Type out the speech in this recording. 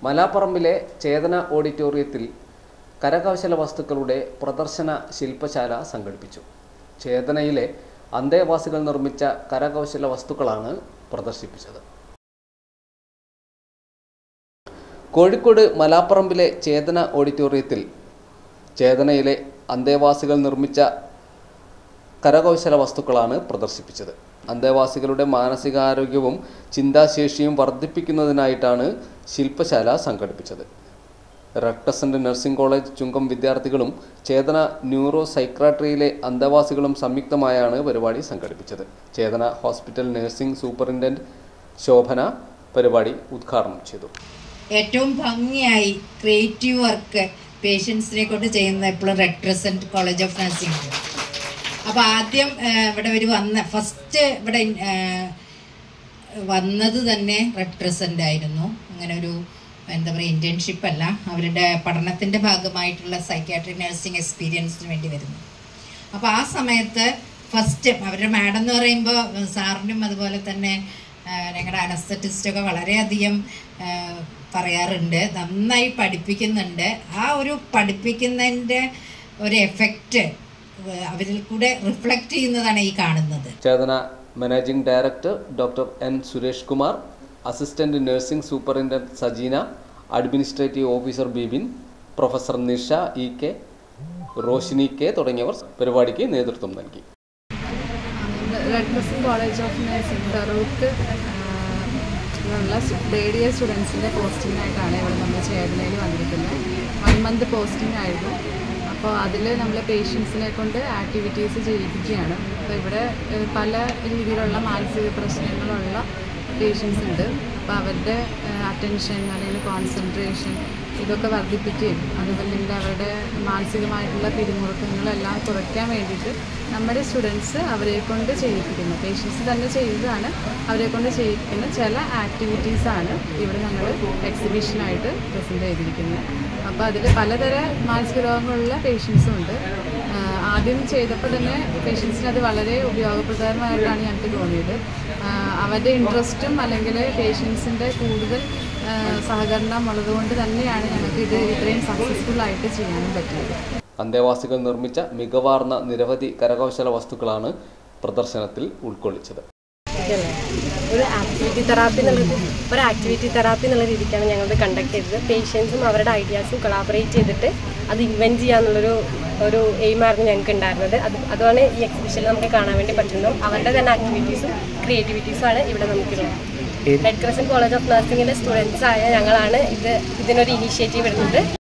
മലാപ്പറമ്പിലെ ചേതന ഓഡിറ്റോറിയത്തിൽ കരകൗശല വസ്തുക്കളുടെ പ്രദർശന ശില്പശാല സംഘടിപ്പിച്ചു ചേതനയിലെ അന്തേവാസികൾ നിർമ്മിച്ച കരകൗശല വസ്തുക്കളാണ് പ്രദർശിപ്പിച്ചത് കോഴിക്കോട് മലാപ്പറമ്പിലെ ചേതന ഓഡിറ്റോറിയത്തിൽ ചേതനയിലെ അന്തേവാസികൾ നിർമ്മിച്ച കരകൗശല വസ്തുക്കളാണ് പ്രദർശിപ്പിച്ചത് അന്തേവാസികളുടെ മാനസികാരോഗ്യവും ചിന്താശേഷിയും വർദ്ധിപ്പിക്കുന്നതിനായിട്ടാണ് ശില്പശാല സംഘടിപ്പിച്ചത് red crescent nursing college Chungam വിദ്യാർത്ഥികളും ചേതന ന്യൂറോ സൈക്രാട്രിയിലെ അന്തേവാസികളും സംയുക്തമായാണ് പരിപാടി സംഘടിപ്പിച്ചത് Chetana hospital nursing superintendent Shobhana പരിപാടി ഉദ്ഘാടനം ചെയ്തു ഏറ്റവും ഭംഗിയായി ക്രിയേറ്റീവ് വർക്ക് പേഷ്യൻസിനെ കൊണ്ട് ചെയ്യുന്ന എപ്പോഴും red crescent college of nursing അപ്പോൾ ആദ്യം ആ, ഇവിടെ ഒരു വന്ന ഫസ്റ്റ് ഇവിടെ ആ, വന്നത് തന്നെ റെഡ് ക്രസൻ്റ് ആയിരുന്നു അങ്ങനെ ഒരു എന്താ പറയുക ഇന്റേൺഷിപ്പ് അല്ല അവരുടെ പഠനത്തിൻ്റെ ഭാഗമായിട്ടുള്ള സൈക്യാട്രിക് നഴ്സിംഗ് എക്സ്പീരിയൻസിന് വേണ്ടി വരുന്നു അപ്പോൾ ആ സമയത്ത് ഫസ്റ്റ് അവരുടെ മാഡം എന്ന് പറയുമ്പോൾ സാറിനും അതുപോലെ തന്നെ ആ, ഞങ്ങളുടെ അനസ്തറ്റിസ്റ്റൊക്കെ വളരെയധികം ആ, പറയാറുണ്ട് നന്നായി പഠിപ്പിക്കുന്നുണ്ട് ആ ഒരു പഠിപ്പിക്കുന്നതിൻ്റെ ഒരു എഫക്റ്റ് അവരിൽ കൂടെ റിഫ്ലക്റ്റ് ചെയ്യുന്നതാണ് ഈ കാണുന്നത് Chetana managing director doctor N Suresh Kumar assistant nursing superintendent Sajeena administrative officer Bibin professor Nisha E K Roshini K തുടങ്ങിയവർ പരിപാടിക്ക് നേതൃത്വം നൽകി red crescent college of nursing Farook ഉള്ള തേർഡ് ഇയർ സ്റ്റുഡൻസിൻ്റെ പോസ്റ്റിങ്ങിനായിട്ടാണ് ഇവിടെ നമ്മൾ ചേതനയിൽ വന്നിരിക്കുന്നത് വൺ മന്ത് പോസ്റ്റിംഗ് ആയിരുന്നു അപ്പോൾ അതിൽ നമ്മൾ പേഷ്യൻസിനെ കൊണ്ട് ആക്ടിവിറ്റീസ് ചെയ്യിപ്പിക്കുകയാണ് അപ്പോൾ ഇവിടെ ഏഹ്, പല രീതിയിലുള്ള മാനസിക പ്രശ്നങ്ങളുള്ള പേഷ്യൻസ് ഉണ്ട് അപ്പോൾ അവരുടെ അറ്റൻഷൻ അല്ലെങ്കിൽ കോൺസെൻട്രേഷൻ ഇതൊക്കെ വർദ്ധിപ്പിക്കുകയും അതുപോലെ അവരുടെ മാനസികമായിട്ടുള്ള പിരിമുറുക്കങ്ങളെല്ലാം കുറയ്ക്കാൻ വേണ്ടിയിട്ട് നമ്മുടെ സ്റ്റുഡൻസ് അവരെ കൊണ്ട് ചെയ്യിപ്പിക്കുന്നു പേഷ്യൻസ് തന്നെ ചെയ്തതാണ് അവരെ കൊണ്ട് ചെയ്യിക്കുന്ന ചില ആക്ടിവിറ്റീസാണ് ഇവിടെ ഞങ്ങൾ എക്സിബിഷനായിട്ട് പ്രസൻറ്റ് ചെയ്തിരിക്കുന്നത് അപ്പോൾ അതിൽ പലതര മാനസിക രോഗങ്ങളുള്ള പേഷ്യൻസും ഉണ്ട് ആഹ് ആദ്യം ചെയ്തപ്പോൾ തന്നെ പേഷ്യൻസിന് അത് വളരെ ഉപയോഗപ്രദമായിട്ടാണ് ഞങ്ങൾക്ക് തോന്നിയത് ആഹ് അവരുടെ ഇൻട്രസ്റ്റും അല്ലെങ്കിൽ പേഷ്യൻസിൻ്റെ കൂടുതൽ ആഹ് സഹകരണം ഉള്ളതുകൊണ്ട് തന്നെയാണ് ഞങ്ങൾക്ക് ഇത് ഇത്രയും സക്സസ്ഫുൾ ആയിട്ട് ചെയ്യാനും പറ്റിയത് അന്തേവാസികൾ നിർമ്മിച്ച മികവാർന്ന നിരവധി കരകൗശല വസ്തുക്കളാണ് പ്രദർശനത്തിൽ ഉൾക്കൊള്ളിച്ചത് ഇതല്ലേ? ഒരു ആക്ടിവിറ്റി തെറാപ്പി എന്നുള്ള ഒരു ആക്ടിവിറ്റി തെറാപ്പി എന്നുള്ള രീതിക്കാണ് ഞങ്ങൾ കണ്ടക്ട് ചെയ്തത് പേഷ്യൻസും അവരുടെ ഐഡിയാസും കൊളാബറേറ്റ് ചെയ്തിട്ട് അത് ഇൻവെൻറ്റ് ചെയ്യാന്നുള്ളൊരു ഒരു എയിമായിരുന്നു ഞങ്ങൾക്ക് ഉണ്ടായിരുന്നത് അത് അതുമാണ് ഈ എക്സിബിഷനിൽ നമുക്ക് കാണാൻ വേണ്ടി പറ്റുന്നത് അവരുടെ തന്നെ ആക്ടിവിറ്റീസും ക്രിയേറ്റിവിറ്റീസും ആണ് ഇവിടെ നമുക്കുള്ളത് റെഡ് ക്രസൻറ്റ് കോളേജ് ഓഫ് നഴ്സിംഗിലെ സ്റ്റുഡൻസ് ആയ ഞങ്ങളാണ് ഇത് ഇതിനൊരു ഇനീഷ്യേറ്റീവ് എടുത്തത്